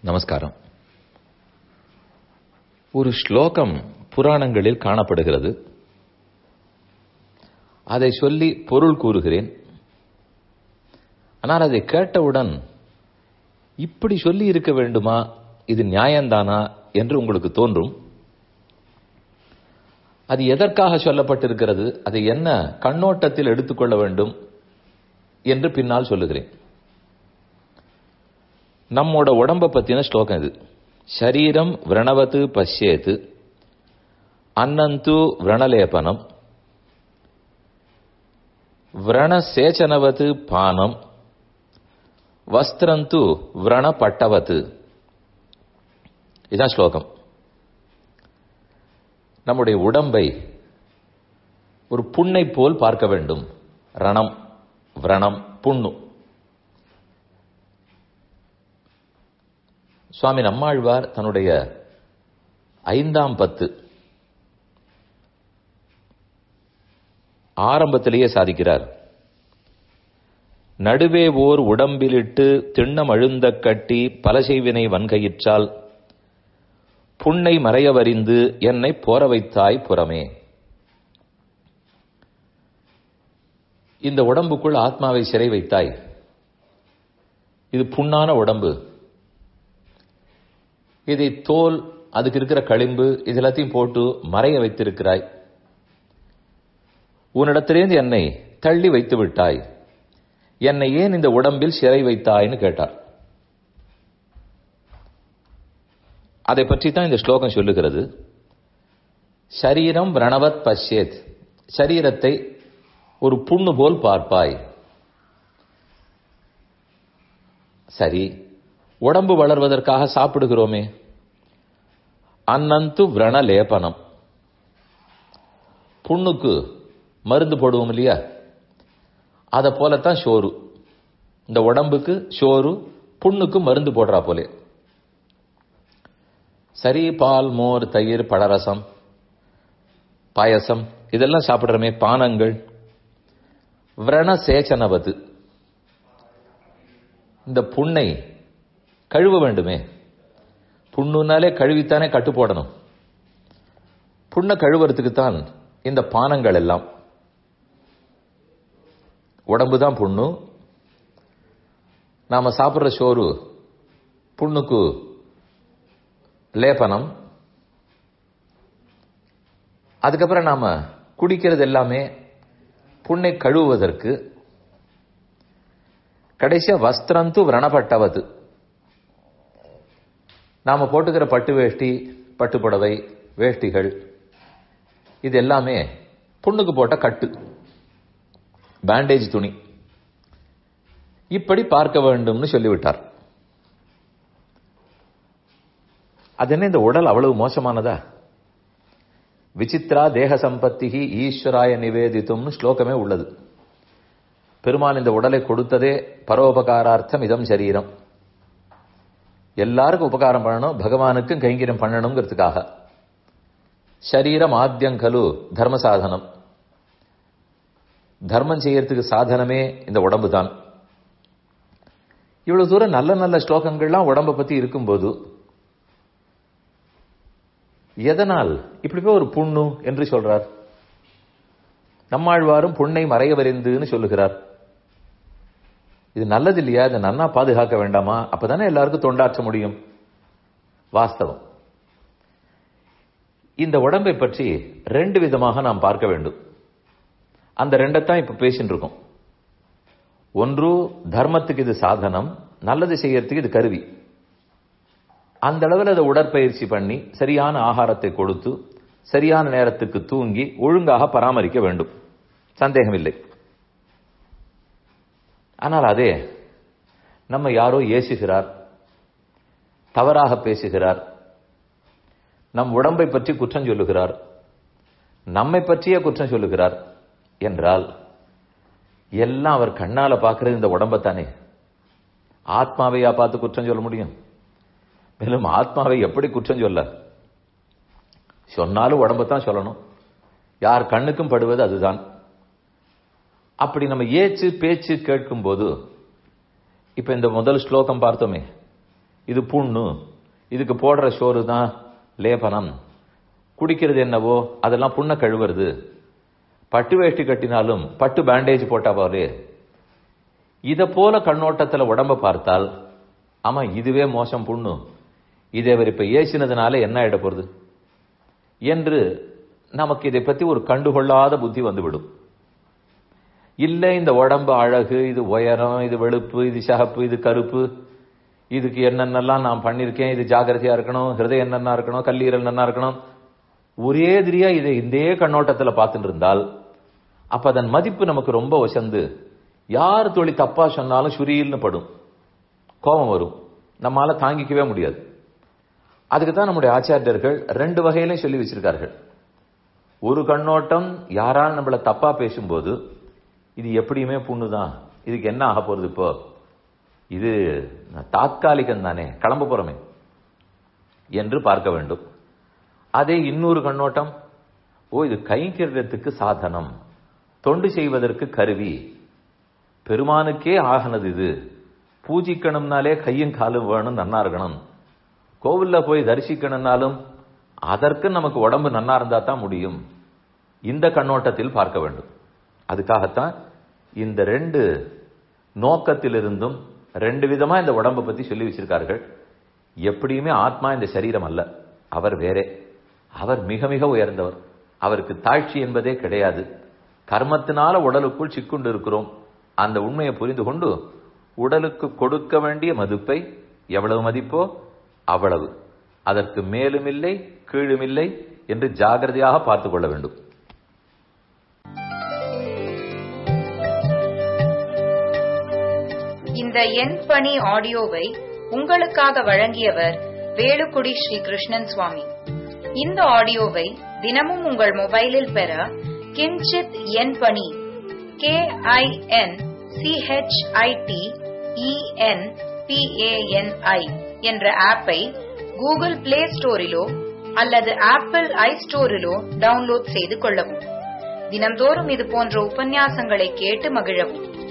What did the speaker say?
நமஸ்காரம் ஒரு ஸ்லோகம் புராணங்களில் காணப்படுகிறது அதை சொல்லி பொருள் கூறுகிறேன் ஆனால் அதை கேட்டவுடன் இப்படி சொல்லி இருக்க வேண்டுமா இது நியாயம்தானா என்று உங்களுக்கு தோன்றும் அது எதற்காக சொல்லப்பட்டிருக்கிறது அதை என்ன கண்ணோட்டத்தில் எடுத்துக்கொள்ள வேண்டும் என்று பின்னால் சொல்லுகிறேன் நம்மோட உடம்ப பத்தின ஸ்லோகம் இது ஷரீரம் விரணவத்து பஷ்யேத்து அன்னந்து விரணலேபனம் விரணசேச்சனவத்து பானம் வஸ்திரந்து விரணப்பட்டவத்து இதான் ஸ்லோகம் நம்முடைய உடம்பை ஒரு புண்ணை போல் பார்க்க வேண்டும் ரணம் விரணம் புண்ணு சுவாமி நம்மாழ்வார் தன்னுடைய ஐந்தாம் பத்து ஆரம்பத்திலேயே சாதிக்கிறார் நடுவே ஓர் உடம்பிலிட்டு திண்ணம் அழுந்த கட்டி பல செய்வினை வன்கையிற்றால் புண்ணை மறையவறிந்து என்னை போர வைத்தாய் புறமே இந்த உடம்புக்குள் ஆத்மாவை சிறை வைத்தாய் இது புண்ணான உடம்பு இதை தோல் அதுக்கு இருக்கிற களிம்பு இது எல்லாத்தையும் போட்டு மறைய வைத்திருக்கிறாய் உன்னிடத்திலேருந்து என்னை தள்ளி வைத்து விட்டாய் என்னை ஏன் இந்த உடம்பில் சிறை வைத்தாய்னு கேட்டார் அதை பற்றி தான் இந்த ஸ்லோகம் சொல்லுகிறது சரீரம் பிரணவத் பஷ்யேத் சரீரத்தை ஒரு புண்ணு போல் பார்ப்பாய் சரி உடம்பு வளர்வதற்காக சாப்பிடுகிறோமே அன்னந்து விரண லேபனம் புண்ணுக்கு மருந்து போடுவோம் இல்லையா அதை போலத்தான் ஷோரு இந்த உடம்புக்கு ஷோரு புண்ணுக்கு மருந்து போடுறா போலே சரி பால் மோர் தயிர் பழரசம் பாயசம் இதெல்லாம் சாப்பிடுறமே பானங்கள் விரண சேச்சனவது இந்த புண்ணை கழுவ வேண்டுமே புண்ணுனாலே கழுவித்தானே கட்டு போடணும் புண்ணை கழுவுறதுக்கு தான் இந்த பானங்கள் எல்லாம் உடம்பு தான் புண்ணு நாம சாப்பிட்ற சோறு புண்ணுக்கு லேபனம் அதுக்கப்புறம் நாம குடிக்கிறது எல்லாமே புண்ணை கழுவுவதற்கு கடைசியா வஸ்திரந்து விரணப்பட்டவது நாம போட்டுக்கிற பட்டு வேஷ்டி பட்டு புடவை வேஷ்டிகள் இது எல்லாமே புண்ணுக்கு போட்ட கட்டு பேண்டேஜ் துணி இப்படி பார்க்க வேண்டும்னு சொல்லிவிட்டார் அது என்ன இந்த உடல் அவ்வளவு மோசமானதா விசித்ரா தேக சம்பத்திகி ஈஸ்வராய நிவேதித்தும்னு ஸ்லோகமே உள்ளது பெருமான் இந்த உடலை கொடுத்ததே பரோபகாரார்த்தம் இதம் சரீரம் எல்லாருக்கும் உபகாரம் பண்ணணும் பகவானுக்கும் கைங்கரியம் பண்ணணுங்கிறதுக்காக சரீரம் ஆத்தியங்கலு தர்ம சாதனம் தர்மம் செய்யறதுக்கு சாதனமே இந்த உடம்பு தான் இவ்வளவு தூரம் நல்ல நல்ல ஸ்லோகங்கள்லாம் உடம்பை பத்தி இருக்கும்போது எதனால் இப்படி போய் ஒரு புண்ணு என்று சொல்றார் நம்மாழ்வாரும் புண்ணை மறைய வரைந்துன்னு சொல்லுகிறார் இது நல்லது இல்லையா இதை நன்னா பாதுகாக்க வேண்டாமா அப்பதானே எல்லாருக்கும் தொண்டாற்ற முடியும் வாஸ்தவம் இந்த உடம்பை பற்றி ரெண்டு விதமாக நாம் பார்க்க வேண்டும் அந்த ரெண்டைத்தான் இப்ப பேசிட்டு இருக்கோம் ஒன்று தர்மத்துக்கு இது சாதனம் நல்லது செய்யறதுக்கு இது கருவி அந்த அளவில் அதை உடற்பயிற்சி பண்ணி சரியான ஆகாரத்தை கொடுத்து சரியான நேரத்துக்கு தூங்கி ஒழுங்காக பராமரிக்க வேண்டும் சந்தேகமில்லை ஆனால் அதே நம்ம யாரோ ஏசுகிறார் தவறாக பேசுகிறார் நம் உடம்பை பற்றி குற்றம் சொல்லுகிறார் நம்மை பற்றியே குற்றம் சொல்லுகிறார் என்றால் எல்லாம் அவர் கண்ணால பார்க்கறது இந்த உடம்பைத்தானே ஆத்மாவையா பார்த்து குற்றம் சொல்ல முடியும் மேலும் ஆத்மாவை எப்படி குற்றம் சொல்ல சொன்னாலும் உடம்பைத்தான் சொல்லணும் யார் கண்ணுக்கும் படுவது அதுதான் அப்படி நம்ம ஏச்சு பேச்சு கேட்கும் போது இப்ப இந்த முதல் ஸ்லோகம் பார்த்தோமே இது புண்ணு இதுக்கு போடுற சோறு தான் லேபனம் குடிக்கிறது என்னவோ அதெல்லாம் புண்ணை கழுவுறது பட்டு வேஷ்டி கட்டினாலும் பட்டு பேண்டேஜ் போட்டா போலே இத போல கண்ணோட்டத்துல உடம்ப பார்த்தால் ஆமா இதுவே மோசம் புண்ணு இதை அவர் இப்ப ஏசினதுனால என்ன ஆயிட போறது என்று நமக்கு இதை பத்தி ஒரு கண்டுகொள்ளாத புத்தி வந்துவிடும் இல்ல இந்த உடம்பு அழகு இது உயரம் இது வெளுப்பு இது சகப்பு இது கருப்பு இதுக்கு என்னென்னலாம் நான் பண்ணிருக்கேன் இது ஜாகிரதையா இருக்கணும் ஹிருதயம் என்னென்ன இருக்கணும் கல்லீரல் நன்னா இருக்கணும் ஒரே திரியா இதை இதே கண்ணோட்டத்துல பார்த்துட்டு இருந்தால் அப்ப அதன் மதிப்பு நமக்கு ரொம்ப வசந்து யார் தொழில் தப்பா சொன்னாலும் சுரியில்னு படும் கோபம் வரும் நம்மால தாங்கிக்கவே முடியாது அதுக்கு தான் நம்முடைய ஆச்சாரியர்கள் ரெண்டு வகையிலையும் சொல்லி வச்சிருக்கார்கள் ஒரு கண்ணோட்டம் யாரால் நம்மள தப்பா பேசும்போது இது எப்படியுமே புண்ணுதான் இதுக்கு என்ன ஆக போறது இப்போ இது தாத்காலிகம் தானே கிளம்ப போறோமே என்று பார்க்க வேண்டும் அதே இன்னொரு கண்ணோட்டம் ஓ இது கைங்கிறதுக்கு சாதனம் தொண்டு செய்வதற்கு கருவி பெருமானுக்கே ஆகனது இது பூஜிக்கணும்னாலே கையும் காலும் வேணும் நன்னா இருக்கணும் கோவில்ல போய் தரிசிக்கணும்னாலும் அதற்கு நமக்கு உடம்பு நன்னா இருந்தா தான் முடியும் இந்த கண்ணோட்டத்தில் பார்க்க வேண்டும் அதுக்காகத்தான் இந்த ரெண்டு நோக்கத்திலிருந்தும் ரெண்டு விதமா இந்த உடம்பை பத்தி சொல்லி வச்சிருக்கார்கள் எப்படியுமே ஆத்மா இந்த சரீரம் அல்ல அவர் வேறே அவர் மிக மிக உயர்ந்தவர் அவருக்கு தாழ்ச்சி என்பதே கிடையாது கர்மத்தினால உடலுக்குள் சிக்குண்டு இருக்கிறோம் அந்த உண்மையை புரிந்து கொண்டு உடலுக்கு கொடுக்க வேண்டிய மதிப்பை எவ்வளவு மதிப்போ அவ்வளவு அதற்கு மேலும் இல்லை கீழும் இல்லை என்று ஜாகிரதையாக பார்த்துக் கொள்ள வேண்டும் இந்த எண் பணி ஆடியோவை உங்களுக்காக வழங்கியவர் வேலுக்குடி ஸ்ரீ கிருஷ்ணன் சுவாமி இந்த ஆடியோவை தினமும் உங்கள் மொபைலில் பெற கிஞ்சித் எண் பணி கே ஐ என் சிஹெச்ஐடி இஎன் பிஏஎன்ஐ என்ற ஆப்பை கூகுள் பிளே ஸ்டோரிலோ அல்லது ஆப்பிள் ஐ ஸ்டோரிலோ டவுன்லோட் செய்து கொள்ளவும் தினம்தோறும் இது போன்ற உபன்யாசங்களை கேட்டு மகிழவும்